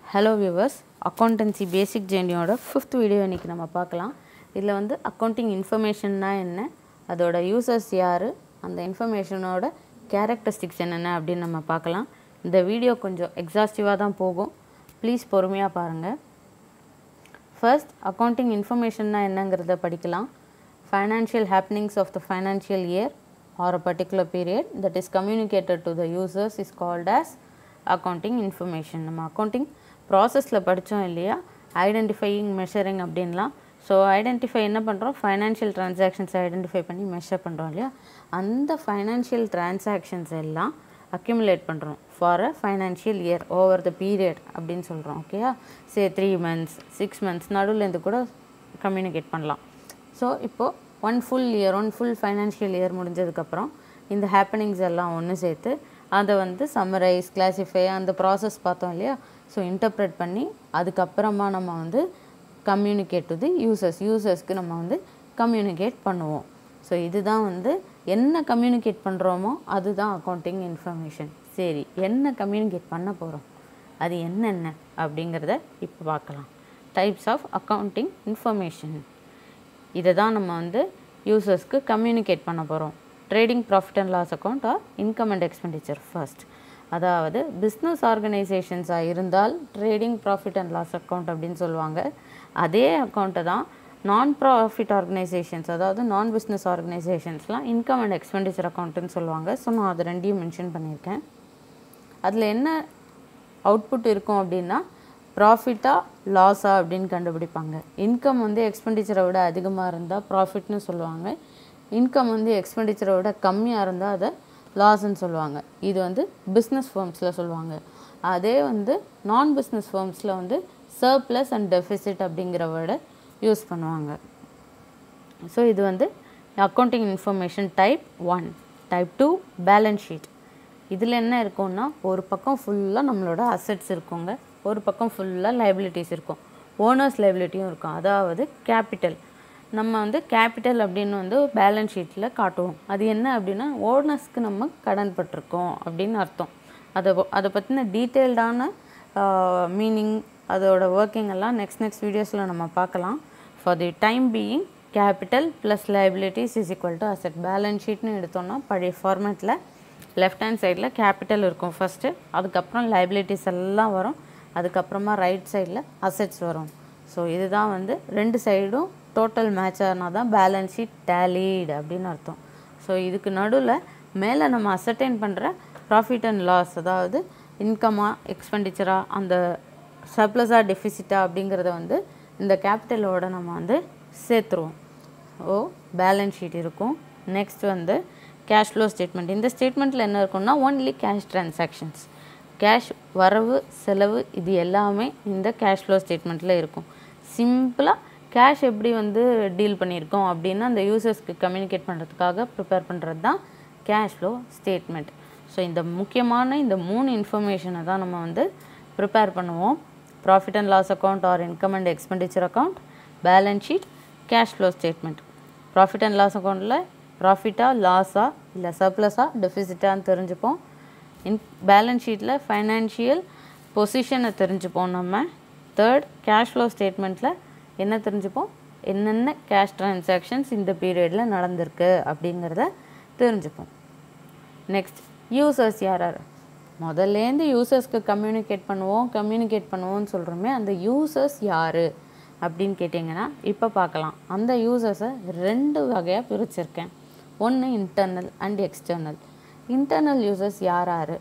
hello viewers accountancy basic ஜேர்னியோட fifth video இன்றைக்கி நம்ம பார்க்கலாம் இதில் வந்து அக்கௌண்டிங் இன்ஃபர்மேஷன்னா என்ன அதோட யூசர்ஸ் யார் அந்த இன்ஃபர்மேஷனோட கேரக்டரிஸ்டிக்ஸ் என்னென்ன அப்படின்னு நம்ம பார்க்கலாம் இந்த வீடியோ கொஞ்சம் எக்ஸாஸ்டிவாக தான் போகும் ப்ளீஸ் பொறுமையாக பாருங்கள் ஃபர்ஸ்ட் அக்கௌண்டிங் இன்ஃபர்மேஷன்னா என்னங்கிறத படிக்கலாம் financial happenings of the financial year or a particular period that is communicated to the users is called as accounting information நம்ம அக்கௌண்டிங் ப்ராசஸில் படித்தோம் இல்லையா ஐடென்டிஃபையிங் மெஷரிங் அப்படின்லாம் ஸோ ஐடென்டிஃபை என்ன பண்ணுறோம் ஃபைனான்ஷியல் ட்ரான்சாக்ஷன்ஸை ஐடென்டிஃபை பண்ணி மெஷர் பண்ணுறோம் இல்லையா அந்த ஃபைனான்ஷியல் ட்ரான்சாக்ஷன்ஸ் எல்லாம் அக்யூமுலேட் பண்ணுறோம் for a financial year over the period அப்படின்னு சொல்கிறோம் ஓகேயா say three months six months நடுவுலேருந்து கூட கம்யூனிகேட் பண்ணலாம் ஸோ இப்போது one full year one full financial year முடிஞ்சதுக்கப்புறம் இந்த ஹேப்பனிங்ஸ் எல்லாம் ஒன்று சேர்த்து அதை வந்து சம்மரைஸ் கிளாசிஃபை அந்த ப்ராசஸ் பார்த்தோம் இல்லையா ஸோ இன்டர்ப்ரெட் பண்ணி அதுக்கப்புறமா நம்ம வந்து கம்யூனிகேட் டு தி யூசர்ஸ் யூசர்ஸ்க்கு நம்ம வந்து கம்யூனிகேட் பண்ணுவோம் ஸோ இதுதான் வந்து என்ன கம்யூனிகேட் பண்ணுறோமோ அதுதான் அக்கௌண்டிங் இன்ஃபர்மேஷன் சரி என்ன கம்யூனிகேட் பண்ண போகிறோம் அது என்னென்ன அப்படிங்கிறத இப்போ பார்க்கலாம் டைப்ஸ் ஆஃப் அக்கௌண்டிங் இன்ஃபர்மேஷன் இதை தான் நம்ம வந்து யூசர்ஸ்க்கு கம்யூனிகேட் பண்ண போகிறோம் trading profit and loss account or income and expenditure first அதாவது பிஸ்னஸ் ஆர்கனைசேஷன்ஸாக இருந்தால் trading profit and loss account அப்படின்னு சொல்லுவாங்க அதே அக்கௌண்ட்டை தான் நான் ப்ராஃபிட் ஆர்கனைசேஷன்ஸ் அதாவது நான் பிஸ்னஸ் ஆர்கனைசேஷன்ஸ்லாம் இன்கம் அண்ட் எக்ஸ்பெண்டிச்சர் அக்கௌண்ட்டுன்னு சொல்லுவாங்க ஸோ நான் அது ரெண்டையும் மென்ஷன் பண்ணியிருக்கேன் அதில் என்ன அவுட்புட் இருக்கும் அப்படின்னா ப்ராஃபிட்டா லாஸா அப்படின்னு கண்டுபிடிப்பாங்க இன்கம் வந்து எக்ஸ்பெண்டிச்சரை விட அதிகமாக இருந்தால் ப்ராஃபிட்னு சொல்லுவாங்க இன்கம் வந்து எக்ஸ்பெண்டிச்சரை விட கம்மியாக இருந்தால் அதை லாஸ்ன்னு சொல்லுவாங்க இது வந்து பிஸ்னஸ் ஃபர்ம்ஸில் சொல்லுவாங்க அதே வந்து நான் பிஸ்னஸ் ஃபர்ம்ஸில் வந்து சர்ப்ளஸ் அண்ட் டெஃபிசிட் அப்படிங்கிற வேர்டை யூஸ் பண்ணுவாங்க ஸோ இது வந்து accounting information type one type two balance sheet இதில் என்ன இருக்கும்னா ஒரு பக்கம் ஃபுல்லாக நம்மளோட அசெட்ஸ் இருக்குங்க ஒரு பக்கம் ஃபுல்லாக லைபிலிட்டிஸ் இருக்கும் ஓனர்ஸ் லைபிலிட்டியும் இருக்கும் அதாவது கேபிட்டல் நம்ம வந்து கேபிட்டல் அப்படின்னு வந்து பேலன்ஸ் ஷீட்டில் காட்டுவோம் அது என்ன அப்படின்னா ஓனர்ஸ்க்கு நம்ம கடன் பட்டிருக்கோம் அப்படின்னு அர்த்தம் அதை அதை பற்றின டீட்டெயில்டான மீனிங் அதோட ஒர்க்கிங் எல்லாம் நெக்ஸ்ட் நெக்ஸ்ட் வீடியோஸில் நம்ம பார்க்கலாம் for the time being capital plus liabilities is equal to asset balance ஷீட்னு எடுத்தோம்னா பழைய ஃபார்மேட்டில் லெஃப்ட் ஹேண்ட் சைடில் கேபிட்டல் இருக்கும் ஃபஸ்ட்டு அதுக்கப்புறம் லைபிலிட்டிஸ் எல்லாம் வரும் அதுக்கப்புறமா ரைட் சைடில் அசெட்ஸ் வரும் ஸோ இதுதான் வந்து ரெண்டு சைடும் டோட்டல் மேட்ச் ஆனால் தான் பேலன்ஸ் ஷீட் டேலீடு அப்படின்னு அர்த்தம் ஸோ இதுக்கு நடுவில் மேலே நம்ம அசர்டைன் பண்ணுற ப்ராஃபிட் அண்ட் லாஸ் அதாவது இன்கமா எக்ஸ்பெண்டிச்சரா அந்த சர்ப்ளஸாக டெஃபிசிட்டா அப்படிங்கிறத வந்து இந்த கேபிட்டலோட நம்ம வந்து சேர்த்துருவோம் ஓ பேலன்ஸ் ஷீட் இருக்கும் நெக்ஸ்ட் வந்து கேஷ் ஃப்ளோ ஸ்டேட்மெண்ட் இந்த ஸ்டேட்மெண்ட்டில் என்ன இருக்கும்னா ஒன்லி கேஷ் ட்ரான்சாக்ஷன்ஸ் கேஷ் வரவு செலவு இது எல்லாமே இந்த கேஷ் ஃப்ளோ ஸ்டேட்மெண்ட்டில் இருக்கும் சிம்பிளாக கேஷ் எப்படி வந்து டீல் பண்ணியிருக்கோம் அப்படின்னு அந்த யூசர்ஸ்க்கு கம்யூனிகேட் பண்ணுறதுக்காக ப்ரிப்பேர் பண்ணுறது தான் கேஷ் ஃப்ளோ ஸ்டேட்மெண்ட் ஸோ இந்த முக்கியமான இந்த மூணு இன்ஃபர்மேஷனை தான் நம்ம வந்து ப்ரிப்பேர் பண்ணுவோம் profit and loss account or income and expenditure account balance sheet cash flow statement profit and loss அக்கௌண்ட்டில் ப்ராஃபிட்டா லாஸா இல்லை சர்ப்ளஸா டெஃபிசிட்டான்னு தெரிஞ்சுப்போம் இன் பேலன்ஸ் ஷீட்டில் ஃபைனான்ஷியல் பொசிஷனை தெரிஞ்சுப்போம் நம்ம தேர்ட் கேஷ் ஃப்ளோ ஸ்டேட்மெண்ட்டில் என்ன தெரிஞ்சுப்போம் என்னென்ன கேஷ் ட்ரான்சாக்ஷன்ஸ் இந்த பீரியடில் நடந்திருக்கு அப்படிங்கிறத தெரிஞ்சுப்போம் நெக்ஸ்ட் யூசர்ஸ் யார் யார் முதல்லேருந்து யூசர்ஸ்க்கு கம்யூனிகேட் பண்ணுவோம் கம்யூனிகேட் பண்ணுவோம்னு சொல்கிறோமே அந்த யூசர்ஸ் யார் அப்படின்னு கேட்டிங்கன்னா இப்போ பார்க்கலாம் அந்த யூசர்ஸை ரெண்டு வகையாக பிரிச்சிருக்கேன் ஒன்று internal and external internal users யார் யார்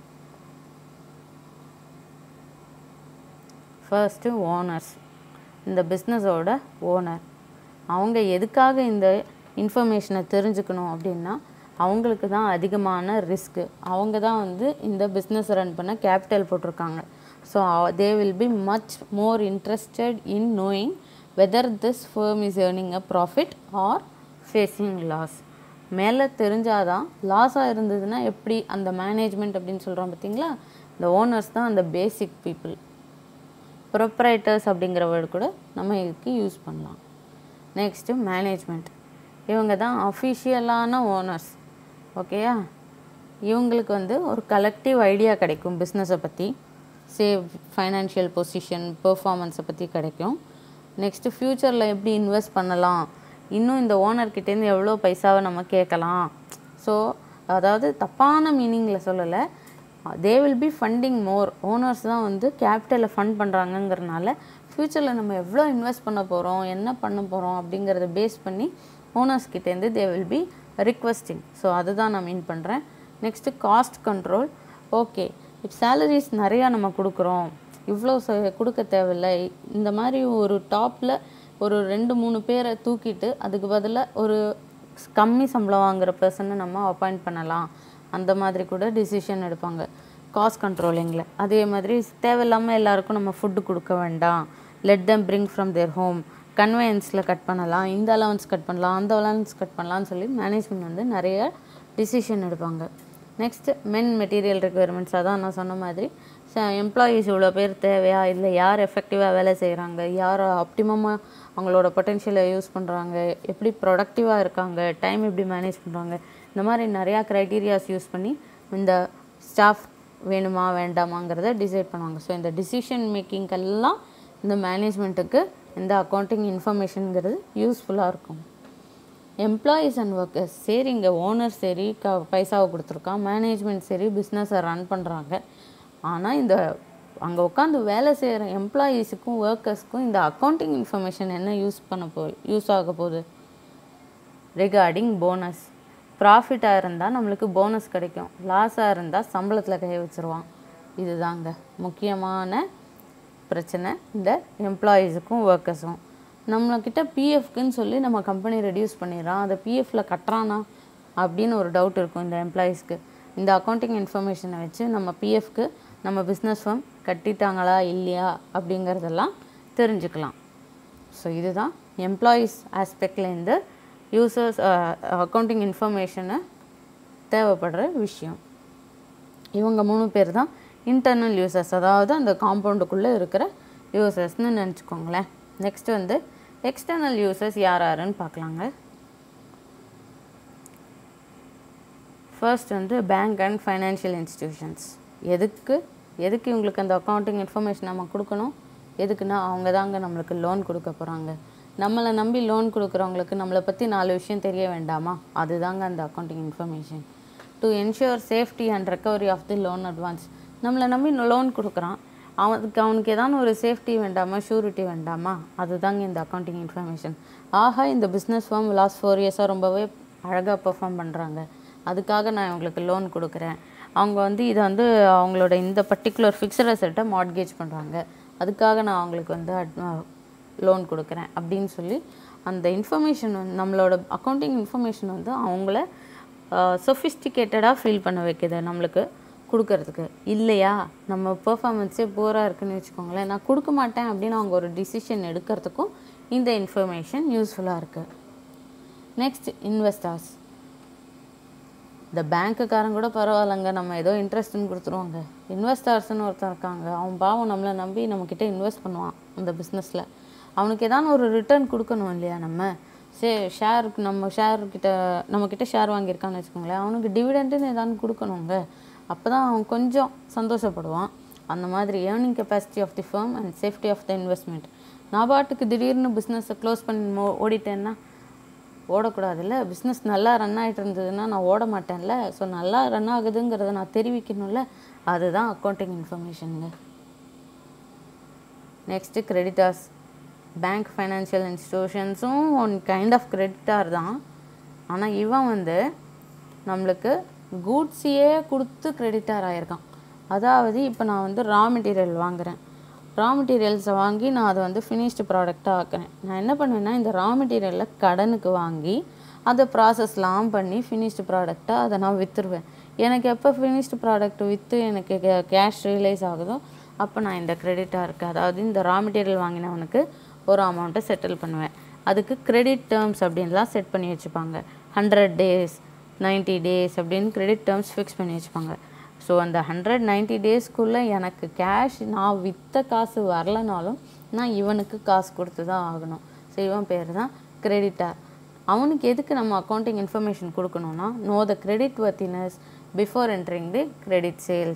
ஃபர்ஸ்ட்டு ஓனர்ஸ் இந்த பிஸ்னஸோட ஓனர் அவங்க எதுக்காக இந்த இன்ஃபர்மேஷனை தெரிஞ்சுக்கணும் அப்படின்னா அவங்களுக்கு தான் அதிகமான ரிஸ்க்கு அவங்க தான் வந்து இந்த பிஸ்னஸ் ரன் பண்ண கேபிட்டல் போட்டிருக்காங்க so they will be much more interested in knowing whether this firm is earning a profit or facing loss மேலே தெரிஞ்சாதான் லாஸாக இருந்ததுன்னா எப்படி அந்த மேனேஜ்மெண்ட் அப்படின்னு சொல்கிறோம் பார்த்தீங்களா இந்த ஓனர்ஸ் தான் அந்த பேசிக் பீப்புள் ப்ரொப்ரைட்டர்ஸ் அப்படிங்கிற வேர்டு கூட நம்ம இதுக்கு யூஸ் பண்ணலாம் நெக்ஸ்ட்டு மேனேஜ்மெண்ட் இவங்க தான் அஃபிஷியலான ஓனர்ஸ் ஓகேயா இவங்களுக்கு வந்து ஒரு கலெக்டிவ் ஐடியா கிடைக்கும் பிஸ்னஸை பற்றி சேவ் ஃபைனான்ஷியல் பொசிஷன் பெர்ஃபார்மன்ஸை பற்றி கிடைக்கும் நெக்ஸ்ட்டு ஃப்யூச்சரில் எப்படி இன்வெஸ்ட் பண்ணலாம் இன்னும் இந்த ஓனர்கிட்டேருந்து எவ்வளோ பைசாவை நம்ம கேட்கலாம் ஸோ அதாவது தப்பான மீனிங்கில் சொல்லலை they will be funding more owners தான் வந்து கேபிட்டலை ஃபண்ட் பண்ணுறாங்கங்கிறனால ஃப்யூச்சரில் நம்ம எவ்வளோ இன்வெஸ்ட் பண்ண போகிறோம் என்ன பண்ண போகிறோம் அப்படிங்கிறத பேஸ் பண்ணி ஓனர்ஸ் கிட்டேருந்து they will be requesting so அதுதான் நான் மீன் பண்ணுறேன் நெக்ஸ்ட்டு காஸ்ட் கண்ட்ரோல் ஓகே இப்போ சேலரிஸ் நிறையா நம்ம கொடுக்குறோம் இவ்வளோ ச- கொடுக்க தேவையில்லை இந்த மாதிரி ஒரு டாப்பில் ஒரு ரெண்டு மூணு பேரை தூக்கிட்டு அதுக்கு பதிலாக ஒரு கம்மி சம்பளம் வாங்குற பர்சனை நம்ம அப்பாயிண்ட் பண்ணலாம் அந்த மாதிரி கூட டிசிஷன் எடுப்பாங்க காஸ்ட் கண்ட்ரோலிங்கில் அதே மாதிரி தேவையில்லாமல் எல்லாருக்கும் நம்ம ஃபுட்டு கொடுக்க வேண்டாம் let them bring from their home கன்வெயன்ஸில் கட் பண்ணலாம் இந்த அலவன்ஸ் கட் பண்ணலாம் அந்த அலவன்ஸ் கட் பண்ணலாம்னு சொல்லி மேனேஜ்மெண்ட் வந்து நிறைய டிசிஷன் எடுப்பாங்க நெக்ஸ்ட் மென் மெட்டீரியல் ரெக்குயர்மெண்ட்ஸ் அதான் நான் சொன்ன மாதிரி எம்ப்ளாயீஸ் இவ்வளோ பேர் தேவையா இல்லை யார் எஃபெக்டிவாக வேலை செய்கிறாங்க யார் ஆப்டிமமாக அவங்களோட பொட்டென்ஷியலை யூஸ் பண்ணுறாங்க எப்படி ப்ரொடக்டிவாக இருக்காங்க டைம் எப்படி மேனேஜ் பண்ணுறாங்க இந்த மாதிரி நிறையா க்ரைட்டீரியாஸ் யூஸ் பண்ணி இந்த ஸ்டாஃப் வேணுமா வேண்டாமாங்கிறத டிசைட் பண்ணுவாங்க ஸோ இந்த டிசிஷன் மேக்கிங்கெல்லாம் இந்த மேனேஜ்மெண்ட்டுக்கு இந்த அக்கௌண்டிங் இன்ஃபர்மேஷனுங்கிறது யூஸ்ஃபுல்லாக இருக்கும் எம்ப்ளாயீஸ் அண்ட் ஒர்க்கர்ஸ் சரி இங்கே ஓனர் சரி க பைசாவை கொடுத்துருக்கான் மேனேஜ்மெண்ட் சரி பிஸ்னஸை ரன் பண்ணுறாங்க ஆனால் இந்த அங்கே உட்காந்து வேலை செய்கிற எம்ப்ளாயீஸுக்கும் ஒர்க்கர்ஸ்க்கும் இந்த அக்கௌண்டிங் இன்ஃபர்மேஷன் என்ன யூஸ் பண்ண போ யூஸ் ஆக போகுது ரிகார்டிங் போனஸ் ப்ராஃபிட்டாக இருந்தால் நம்மளுக்கு போனஸ் கிடைக்கும் லாஸாக இருந்தால் சம்பளத்தில் கை வச்சிருவான் இதுதாங்க முக்கியமான பிரச்சனை இந்த எம்ப்ளாயீஸுக்கும் ஒர்க்கர்ஸும் நம்மக்கிட்ட பிஎஃப்க்குன்னு சொல்லி நம்ம கம்பெனி ரெடியூஸ் பண்ணிடுறான் அதை பிஎஃப்பில் கட்டுறானா அப்படின்னு ஒரு டவுட் இருக்கும் இந்த எம்ப்ளாயீஸ்க்கு இந்த அக்கௌண்டிங் இன்ஃபர்மேஷனை வச்சு நம்ம பிஎஃப்க்கு நம்ம பிஸ்னஸ் ஃபார்ம் கட்டிட்டாங்களா இல்லையா அப்படிங்கிறதெல்லாம் தெரிஞ்சுக்கலாம் ஸோ இதுதான் எம்ப்ளாயீஸ் ஆஸ்பெக்ட்லேருந்து யூசர்ஸ் அக்கௌண்டிங் இன்ஃபர்மேஷனை தேவைப்படுற விஷயம் இவங்க மூணு பேர் தான் இன்டர்னல் யூசர்ஸ் அதாவது அந்த காம்பவுண்டுக்குள்ளே இருக்கிற யூசர்ஸ்னு நினச்சிக்கோங்களேன் நெக்ஸ்ட் வந்து எக்ஸ்டர்னல் யூசர்ஸ் யார் யாருன்னு பார்க்கலாங்க ஃபர்ஸ்ட் வந்து பேங்க் அண்ட் ஃபைனான்ஷியல் இன்ஸ்டிடியூஷன்ஸ் எதுக்கு எதுக்கு இவங்களுக்கு அந்த அக்கௌண்டிங் இன்ஃபர்மேஷன் நம்ம கொடுக்கணும் எதுக்குன்னா அவங்க தாங்க நம்மளுக்கு லோன் கொடுக்க போகிறாங்க நம்மளை நம்பி லோன் கொடுக்குறவங்களுக்கு நம்மளை பற்றி நாலு விஷயம் தெரிய வேண்டாமா அதுதாங்க அந்த accounting information to ensure safety and recovery of the loan advance நம்மளை நம்பி லோன் கொடுக்குறான் அவனுக்கு அவனுக்கு ஏதாவது ஒரு சேஃப்டி வேண்டாமா ஷூரிட்டி வேண்டாமா அதுதாங்க இந்த அக்கௌண்டிங் இன்ஃபர்மேஷன் ஆஹா இந்த பிஸ்னஸ் ஃபார்ம் லாஸ்ட் ஃபோர் இயர்ஸாக ரொம்பவே அழகாக பெர்ஃபார்ம் பண்ணுறாங்க அதுக்காக நான் இவங்களுக்கு லோன் கொடுக்குறேன் அவங்க வந்து இதை வந்து அவங்களோட இந்த பர்டிகுலர் ஃபிக்ஸட் அசெட்டை மார்ட்கேஜ் பண்ணுறாங்க அதுக்காக நான் அவங்களுக்கு வந்து லோன் கொடுக்குறேன் அப்படின்னு சொல்லி அந்த இன்ஃபர்மேஷன் வந்து நம்மளோட அக்கௌண்டிங் இன்ஃபர்மேஷன் வந்து அவங்கள சொஃபிஸ்டிகேட்டடாக ஃபீல் பண்ண வைக்குது நம்மளுக்கு கொடுக்கறதுக்கு இல்லையா நம்ம பெர்ஃபார்மன்ஸே போராக இருக்குன்னு வச்சுக்கோங்களேன் நான் கொடுக்க மாட்டேன் அப்படின்னு அவங்க ஒரு டிசிஷன் எடுக்கிறதுக்கும் இந்த இன்ஃபர்மேஷன் யூஸ்ஃபுல்லாக இருக்குது நெக்ஸ்ட் இன்வெஸ்டர்ஸ் இந்த பேங்க்குக்காரன் கூட பரவாயில்லைங்க நம்ம ஏதோ இன்ட்ரெஸ்ட்னு கொடுத்துருவாங்க இன்வெஸ்டர்ஸ்னு ஒருத்தன் இருக்காங்க அவன் பாவம் நம்மளை நம்பி நம்மக்கிட்ட இன்வெஸ்ட் பண்ணுவான் அந்த பிஸ்னஸில் அவனுக்கு ஏதாவது ஒரு ரிட்டர்ன் கொடுக்கணும் இல்லையா நம்ம சே ஷேருக்கு நம்ம ஷேர்கிட்ட நம்மக்கிட்ட ஷேர் வாங்கியிருக்கான்னு வச்சுக்கோங்களேன் அவனுக்கு டிவிடெண்ட்டுன்னு ஏதாவது கொடுக்கணுங்க அப்போ தான் அவன் கொஞ்சம் சந்தோஷப்படுவான் அந்த மாதிரி earning capacity of the firm and safety of the investment நான் பாட்டுக்கு திடீர்னு பிஸ்னஸை க்ளோஸ் பண்ணி மோ- ஓடிட்டேன்னா ஓடக்கூடாதுல்ல பிஸ்னஸ் நல்லா ரன் ஆகிட்டு இருந்ததுன்னா நான் ஓட மாட்டேன்ல ஸோ நல்லா ரன் ஆகுதுங்கிறத நான் தெரிவிக்கணும்ல அதுதான் அக்கௌண்டிங் இன்ஃபர்மேஷனுங்க நெக்ஸ்ட்டு கிரெடிட்டார்ஸ் பேங்க் ஃபைனான்ஷியல் இன்ஸ்டிடியூஷன்ஸும் ஒன் கைண்ட் ஆஃப் கிரெடிட்டார் தான் ஆனால் இவன் வந்து நம்மளுக்கு கூட்ஸையே கொடுத்து கிரெடிட்டார் ஆயிருக்கான் அதாவது இப்போ நான் வந்து ரா மெட்டீரியல் வாங்குறேன் ரா மெட்டீரியல்ஸை வாங்கி நான் அதை வந்து ஃபினிஷ்டு ப்ராடக்டாக ஆக்குறேன் நான் என்ன பண்ணுவேன்னா இந்த ரா மெட்டீரியலை கடனுக்கு வாங்கி அதை ப்ராசஸ்லாம் பண்ணி ஃபினிஷ்டு ப்ராடக்டாக அதை நான் விற்றுருவேன் எனக்கு எப்போ ஃபினிஷ்டு ப்ராடக்ட் விற்று எனக்கு கேஷ் ரியலைஸ் ஆகுதோ அப்போ நான் இந்த கிரெடிட்டாக இருக்குது அதாவது இந்த ரா மெட்டீரியல் வாங்கினவனுக்கு ஒரு அமௌண்ட்டை செட்டில் பண்ணுவேன் அதுக்கு கிரெடிட் டேர்ம்ஸ் அப்படின்லாம் செட் பண்ணி வச்சுப்பாங்க ஹண்ட்ரட் டேஸ் 90 டேஸ் அப்படின்னு கிரெடிட் டேர்ம்ஸ் ஃபிக்ஸ் பண்ணி வச்சுப்பாங்க ஸோ அந்த ஹண்ட்ரட் நைன்ட்டி டேஸ்க்குள்ளே எனக்கு கேஷ் நான் விற்ற காசு வரலனாலும் நான் இவனுக்கு காசு கொடுத்து தான் ஆகணும் ஸோ இவன் பேர் தான் கிரெடிட்டார் அவனுக்கு எதுக்கு நம்ம அக்கௌண்டிங் இன்ஃபர்மேஷன் கொடுக்கணும்னா know the credit worthiness before entering the credit sales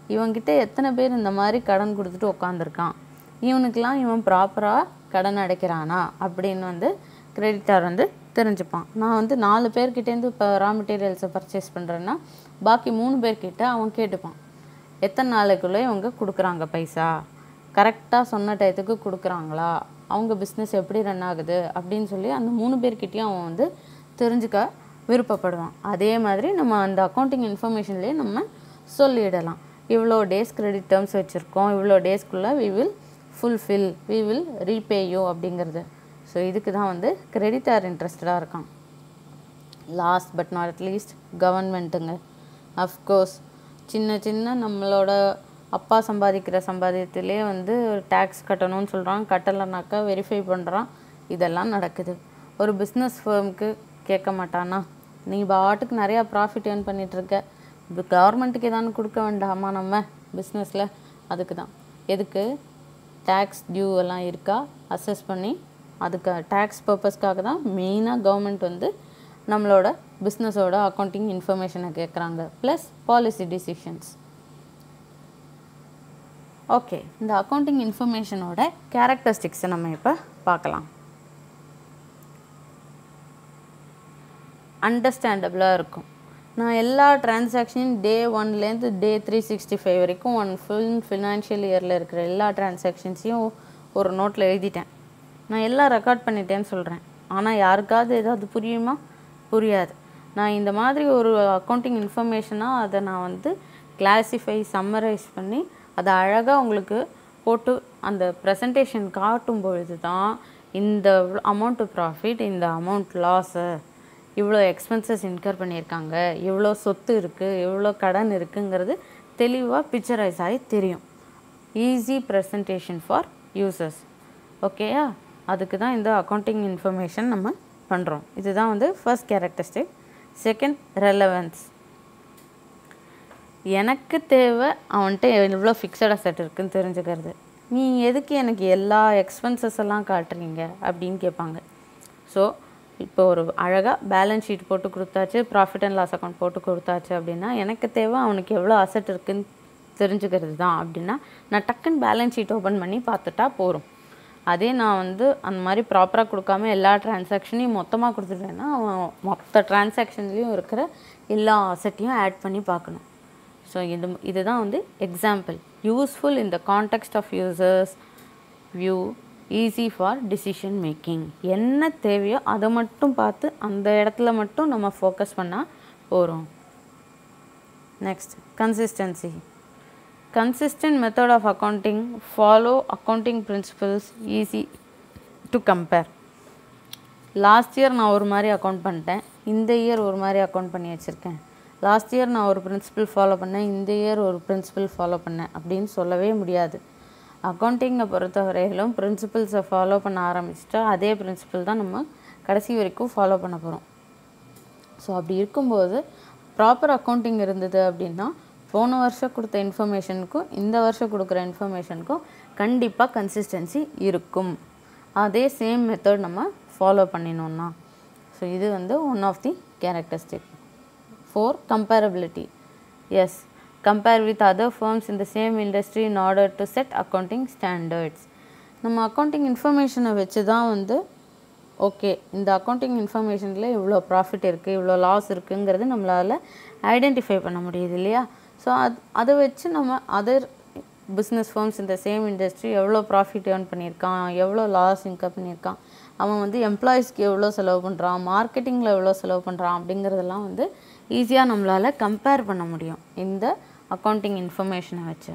இவன்கிட்ட எத்தனை பேர் இந்த மாதிரி கடன் கொடுத்துட்டு உட்காந்துருக்கான் இவனுக்கெலாம் இவன் ப்ராப்பராக கடன் அடைக்கிறானா அப்படின்னு வந்து கிரெடிட்டார் வந்து தெரிஞ்சுப்பான் நான் வந்து நாலு பேர்கிட்டேருந்து இப்போ ரா மெட்டீரியல்ஸை பர்ச்சேஸ் பண்ணுறேன்னா பாக்கி மூணு பேர்கிட்ட அவன் கேட்டுப்பான் எத்தனை நாளைக்குள்ளே இவங்க கொடுக்குறாங்க பைசா கரெக்டாக சொன்ன டயத்துக்கு கொடுக்குறாங்களா அவங்க பிஸ்னஸ் எப்படி ரன் ஆகுது அப்படின்னு சொல்லி அந்த மூணு பேர்கிட்டயும் அவன் வந்து தெரிஞ்சுக்க விருப்பப்படுவான் அதே மாதிரி நம்ம அந்த அக்கௌண்டிங் இன்ஃபர்மேஷன்லேயே நம்ம சொல்லிடலாம் இவ்வளோ டேஸ் கிரெடிட் டேர்ம்ஸ் வச்சுருக்கோம் இவ்வளோ டேஸ்க்குள்ளே we will fulfil we will repay you அப்படிங்கிறது ஸோ இதுக்கு தான் வந்து கிரெடிட்டார் இன்ட்ரெஸ்டடாக இருக்கான் லாஸ்ட் பட் நாட் லீஸ்ட் கவர்மெண்ட்டுங்க அஃப்கோர்ஸ் சின்ன சின்ன நம்மளோட அப்பா சம்பாதிக்கிற சம்பாதியத்திலே வந்து டேக்ஸ் கட்டணும்னு சொல்கிறான் கட்டலைனாக்கா வெரிஃபை பண்ணுறான் இதெல்லாம் நடக்குது ஒரு பிஸ்னஸ் ஃபேர்முக்கு கேட்க மாட்டானா நீ பாட்டுக்கு நிறையா ப்ராஃபிட் ஏர்ன் பண்ணிகிட்ருக்க இப்போ கவர்மெண்ட்டுக்கு ஏதாவது கொடுக்க வேண்டாமா நம்ம பிஸ்னஸில் அதுக்கு தான் எதுக்கு டேக்ஸ் டியூ எல்லாம் இருக்கா அசஸ் பண்ணி அதுக்கு டேக்ஸ் பர்பஸ்க்காக தான் மெயினாக கவர்மெண்ட் வந்து நம்மளோட பிஸ்னஸோட அக்கௌண்டிங் இன்ஃபர்மேஷனை கேட்குறாங்க ப்ளஸ் பாலிசி டிசிஷன்ஸ் ஓகே இந்த அக்கௌண்டிங் இன்ஃபர்மேஷனோட கேரக்டரிஸ்டிக்ஸை நம்ம இப்போ பார்க்கலாம் அண்டர்ஸ்டாண்டபிளாக இருக்கும் நான் எல்லா டிரான்சாக்ஷனையும் டே ஒன்லேருந்து டே த்ரீ சிக்ஸ்டி ஃபைவ் வரைக்கும் ஒன் ஃபுல் ஃபினான்ஷியல் இயரில் இருக்கிற எல்லா டிரான்சாக்ஷன்ஸையும் ஒரு நோட்டில் எழுதிட்டேன் நான் எல்லாம் ரெக்கார்ட் பண்ணிட்டேன்னு சொல்கிறேன் ஆனால் யாருக்காவது ஏதாவது புரியுமா புரியாது நான் இந்த மாதிரி ஒரு அக்கௌண்டிங் இன்ஃபர்மேஷனாக அதை நான் வந்து கிளாஸிஃபை சம்மரைஸ் பண்ணி அதை அழகாக உங்களுக்கு போட்டு அந்த ப்ரெசன்டேஷன் காட்டும் பொழுது தான் இந்த அமௌண்ட்டு ப்ராஃபிட் இந்த அமௌண்ட் லாஸு இவ்வளோ எக்ஸ்பென்சஸ் இன்கர் பண்ணியிருக்காங்க இவ்வளோ சொத்து இருக்குது இவ்வளோ கடன் இருக்குங்கிறது தெளிவாக பிக்சரைஸ் ஆகி தெரியும் ஈஸி ப்ரெசன்டேஷன் ஃபார் யூசர்ஸ் ஓகேயா அதுக்கு தான் இந்த அக்கௌண்டிங் இன்ஃபர்மேஷன் நம்ம பண்ணுறோம் இதுதான் வந்து ஃபர்ஸ்ட் கேரக்டரிஸ்டிக் செகண்ட் ரெலவன்ஸ் எனக்கு தேவை அவன்கிட்ட எவ்வளோ ஃபிக்ஸட் அசெட் இருக்குன்னு தெரிஞ்சுக்கிறது நீ எதுக்கு எனக்கு எல்லா எக்ஸ்பென்சஸ் எல்லாம் காட்டுறீங்க அப்படின்னு கேட்பாங்க ஸோ இப்போ ஒரு அழகாக பேலன்ஸ் ஷீட் போட்டு கொடுத்தாச்சு ப்ராஃபிட் அண்ட் லாஸ் அக்கௌண்ட் போட்டு கொடுத்தாச்சு அப்படின்னா எனக்கு தேவை அவனுக்கு எவ்வளோ அசெட் இருக்குன்னு தெரிஞ்சுக்கிறது தான் அப்படின்னா நான் டக்குன்னு பேலன்ஸ் ஷீட் ஓப்பன் பண்ணி பார்த்துட்டா போகிறோம் அதே நான் வந்து அந்த மாதிரி ப்ராப்பராக கொடுக்காம எல்லா டிரான்சாக்ஷனையும் மொத்தமாக கொடுத்துட்டேன்னா அவன் மொத்த டிரான்சாக்ஷன்லேயும் இருக்கிற எல்லா அசட்டையும் ஆட் பண்ணி பார்க்கணும் ஸோ இது இதுதான் வந்து example useful in the context of users view easy for decision making என்ன தேவையோ அதை மட்டும் பார்த்து அந்த இடத்துல மட்டும் நம்ம ஃபோக்கஸ் பண்ணால் போகிறோம் next consistency consistent method of accounting follow accounting principles easy to compare last year நான் ஒரு மாதிரி அக்கௌண்ட் பண்ணிட்டேன் இந்த இயர் ஒரு மாதிரி அக்கௌண்ட் பண்ணி வச்சுருக்கேன் லாஸ்ட் இயர் நான் ஒரு பிரின்சிபல் ஃபாலோ பண்ணேன் இந்த இயர் ஒரு பிரின்சிபல் ஃபாலோ பண்ணேன் அப்படின்னு சொல்லவே முடியாது அக்கௌண்டிங்கை பொறுத்தவரையிலும் பிரின்சிபல்ஸை ஃபாலோ பண்ண ஆரம்பிச்சிட்டா அதே பிரின்சிபல் தான் நம்ம கடைசி வரைக்கும் ஃபாலோ பண்ண போகிறோம் ஸோ அப்படி இருக்கும்போது ப்ராப்பர் அக்கௌண்டிங் இருந்தது அப்படின்னா போன வருஷம் கொடுத்த இன்ஃபர்மேஷனுக்கும் இந்த வருஷம் கொடுக்குற இன்ஃபர்மேஷனுக்கும் கண்டிப்பாக கன்சிஸ்டன்சி இருக்கும் அதே சேம் மெத்தட் நம்ம ஃபாலோ பண்ணினோம்னா ஸோ இது வந்து one of the characteristic for comparability as compare with other firms in the same industry in order to set accounting standards நம்ம அக்கௌண்டிங் இன்ஃபர்மேஷனை வச்சு தான் வந்து ஓகே இந்த அக்கௌண்டிங் இன்ஃபர்மேஷனில் இவ்வளோ ப்ராஃபிட் இருக்குது இவ்வளோ லாஸ் இருக்குங்கிறது நம்மளால் ஐடென்டிஃபை பண்ண முடியுது இல்லையா ஸோ அது அதை வச்சு நம்ம அதர் பிஸ்னஸ் ஃபார்ம்ஸ் இந்த சேம் இண்டஸ்ட்ரி எவ்வளோ ப்ராஃபிட் ஏர்ன் பண்ணியிருக்கான் எவ்வளோ லாஸ் இன்கம் பண்ணியிருக்கான் அவன் வந்து எம்ப்ளாயீஸ்க்கு எவ்வளோ செலவு பண்ணுறான் மார்க்கெட்டிங்கில் எவ்வளோ செலவு பண்ணுறான் அப்படிங்கிறதெல்லாம் வந்து ஈஸியாக நம்மளால் கம்பேர் பண்ண முடியும் இந்த அக்கௌண்டிங் இன்ஃபர்மேஷனை வச்சு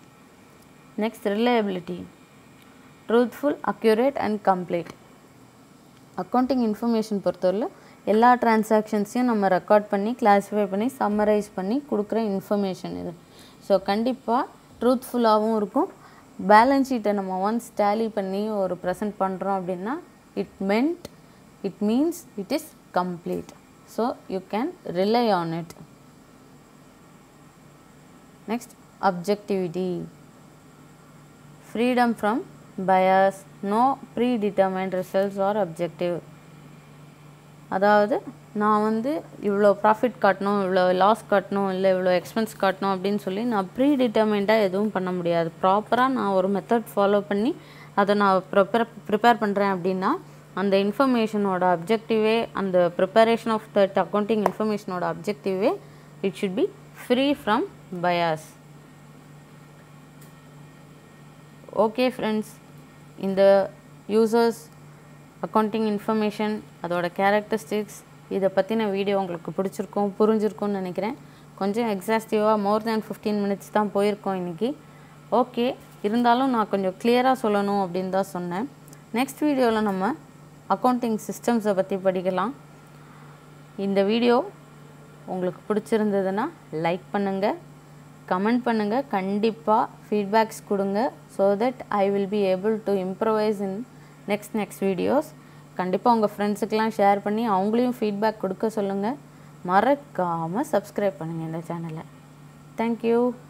next reliability truthful accurate and complete accounting information பொறுத்தவரையில் எல்லா டிரான்சாக்ஷன்ஸையும் நம்ம ரெக்கார்ட் பண்ணி கிளாஸிஃபை பண்ணி சம்மரைஸ் பண்ணி கொடுக்குற இன்ஃபர்மேஷன் இது ஸோ கண்டிப்பாக ட்ரூத்ஃபுல்லாகவும் இருக்கும் பேலன்ஸ் ஷீட்டை நம்ம ஒன்ஸ் டேலி பண்ணி ஒரு ப்ரெசென்ட் பண்ணுறோம் அப்படின்னா it meant it means it is complete so you can rely on it next objectivity freedom from bias no predetermined results or objective அதாவது நான் வந்து இவ்வளோ ப்ராஃபிட் காட்டணும் இவ்வளோ லாஸ் காட்டணும் இல்லை இவ்வளோ எக்ஸ்பென்ஸ் காட்டணும் அப்படின்னு சொல்லி நான் ப்ரீ டிட்டர்மெண்ட்டாக எதுவும் பண்ண முடியாது ப்ராப்பராக நான் ஒரு மெத்தட் ஃபாலோ பண்ணி அதை நான் ப்ரிப்பேர் ப்ரிப்பேர் பண்ணுறேன் அப்படின்னா அந்த இன்ஃபர்மேஷனோட அப்ஜெக்டிவே அந்த ப்ரிப்பரேஷன் ஆஃப் தட் அக்கௌண்டிங் இன்ஃபர்மேஷனோட அப்ஜெக்டிவே it should be free from bias okay friends இந்த யூசர்ஸ் அக்கௌண்டிங் இன்ஃபர்மேஷன் அதோட கேரக்டரிஸ்டிக்ஸ் இதை பற்றின வீடியோ உங்களுக்கு பிடிச்சிருக்கும் புரிஞ்சிருக்கும்னு நினைக்கிறேன் கொஞ்சம் எக்ஸாஸ்டிவாக மோர் தேன் ஃபிஃப்டீன் மினிட்ஸ் தான் போயிருக்கோம் இன்றைக்கி ஓகே இருந்தாலும் நான் கொஞ்சம் கிளியராக சொல்லணும் அப்படின்னு தான் சொன்னேன் நெக்ஸ்ட் வீடியோவில் நம்ம அக்கௌண்டிங் சிஸ்டம்ஸை பற்றி படிக்கலாம் இந்த வீடியோ உங்களுக்கு பிடிச்சிருந்ததுன்னா லைக் பண்ணுங்கள் கமெண்ட் பண்ணுங்கள் கண்டிப்பாக ஃபீட்பேக்ஸ் கொடுங்க so that I will be able to improvise in next next videos கண்டிப்பாக உங்கள் ஃப்ரெண்ட்ஸுக்கெலாம் ஷேர் பண்ணி அவங்களையும் ஃபீட்பேக் கொடுக்க சொல்லுங்கள் மறக்காமல் சப்ஸ்கிரைப் பண்ணுங்கள் இந்த சேனலை தேங்க்யூ